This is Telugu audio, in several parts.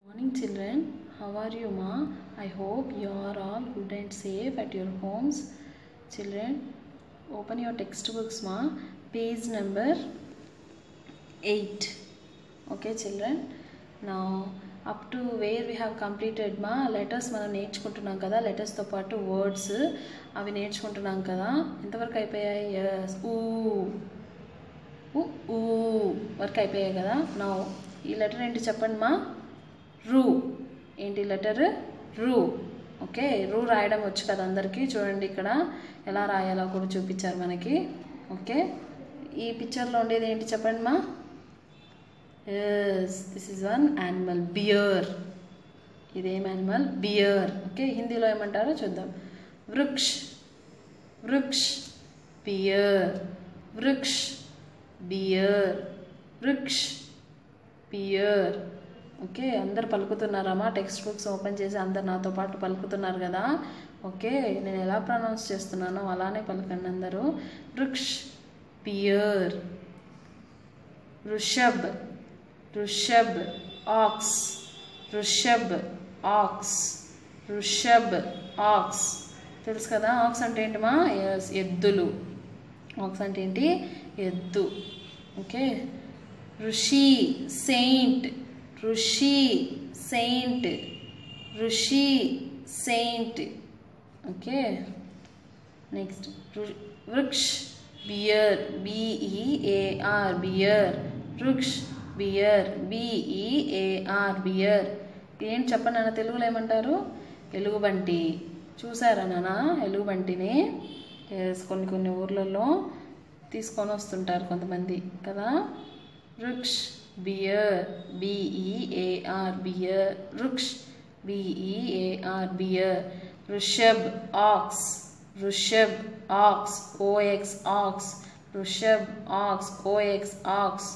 Morning children, how are you ma? I hope you are all good and safe at your homes. Children, open your textbooks ma. Page number 8. Okay children, now up to where we have completed మా లెటర్స్ మనం నేర్చుకుంటున్నాం కదా లెటర్స్తో పాటు వర్డ్స్ అవి నేర్చుకుంటున్నాం కదా ఎంతవరకు అయిపోయాయి Yes. ఊ ఊ ఊ వరకు అయిపోయాయి కదా నా ఈ లెటర్ ఏంటి చెప్పండి మా రూ ఏంటి లెటర్ రూ ఓకే రూ రాయడం వచ్చు కదా అందరికీ చూడండి ఇక్కడ ఎలా రాయాలో కూడా చూపించారు మనకి ఓకే ఈ పిక్చర్లో ఉండేది ఏంటి చెప్పండి మా yes this is one animal bear ఇదేం యానిమల్ బియర్ ఓకే హిందీలో ఏమంటారో చూద్దాం వృక్ష్ వృక్ష్ బియర్ వృక్ష్ బియర్ వృక్ష్ బియర్ ఓకే అందరు పలుకుతున్నారమ్మా టెక్స్ట్ బుక్స్ ఓపెన్ చేసి అందరు నాతో పాటు పలుకుతున్నారు కదా ఓకే నేను ఎలా ప్రొనౌన్స్ చేస్తున్నానో అలానే పలకండి అందరూ వృక్ష్ బియర్ ఋషబ్ ఋషబ్ ఆక్స్ ఋషబ్ ఆక్స్ ఋషబ్ ఆక్స్ తెలుసు కదా ఆక్స్ అంటే ఏంటి మా ఎస్ ఎద్దులు ఆక్స్ అంటే ఏంటి ఎద్దు ఓకే ఋషి సెయింట్ ఋషి సెయింట్ ఋషి సెయింట్ ఓకే నెక్స్ట్ వృక్ష్ బియర్ బిఈఏఆర్ బియర్ వృక్ష్ బియర్ బిఈఏఆర్ బియర్ ఏంటి చెప్పండి నాన్న తెలుగులో ఏమంటారు ఎలుగుబంటి చూసారా నాన్న ఎలుగుబంటిని ఎస్ కొన్ని కొన్ని ఊర్లలో తీసుకొని వస్తుంటారు కొంతమంది కదా వృక్ష్ బియర్ బిఈఏఆర్ బియర్ వృక్ష్ బిఈఏఆర్ బియర్ ఋషబ్ ఆక్స్ ఋషబ్ ఆక్స్ ఓఎక్స్ ఆక్స్ ఋషబ్ ఆక్స్ ఓఎక్స్ ఆక్స్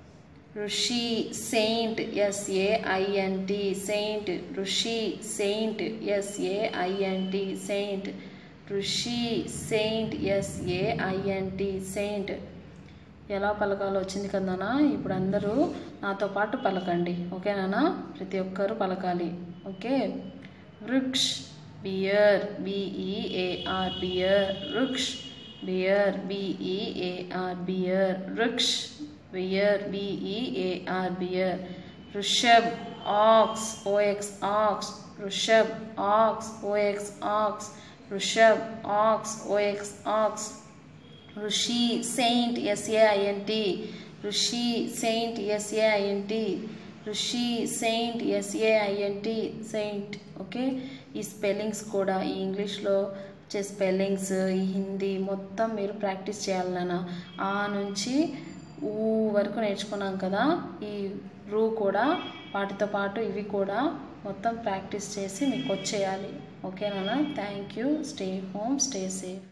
ఋషి సెయింట్ ఎస్ఏఐఎన్టి సెయింట్ ఋషి సెయింట్ ఎస్ఏఐఎన్టి సెయింట్ ఋషి సెయింట్ ఎస్ఏఐఎన్టి సెయింట్ ఎలా పలకాలో వచ్చింది కదా ఇప్పుడు అందరూ నాతో పాటు పలకండి ఓకేనా ప్రతి ఒక్కరూ పలకాలి ఓకే వృక్ష్ బియర్ బిఈఏఆర్ బియర్ వృక్ష్ బియర్ బిఈఏఆర్ బియర్ వృక్ష్ బియర్ బిఈఏఆర్ బియర్ ఋషబ్ ఆక్స్ ఓఎక్స్ ఆక్స్ ఋషబ్ ఆక్స్ ఓఎక్స్ ఆక్స్ ఋషబ్ ఆక్స్ ఓఎక్స్ ఆక్స్ ఋషి సెయింట్ ఎస్ఏఐఎన్టి ఋషి సెయింట్ ఎస్ఏఐఎన్టి ఋషి సెయింట్ ఎస్ఏఐఎన్టి సెయింట్ ఓకే ఈ స్పెల్లింగ్స్ కూడా ఈ ఇంగ్లీష్లో వచ్చే స్పెల్లింగ్స్ ఈ హిందీ మొత్తం మీరు ప్రాక్టీస్ చేయాలి నాన్న ఆ నుంచి ఊ వరకు నేర్చుకున్నాం కదా ఈ రూ కూడా వాటితో పాటు ఇవి కూడా మొత్తం ప్రాక్టీస్ చేసి మీకు వచ్చేయాలి ఓకేనా thank you stay home stay safe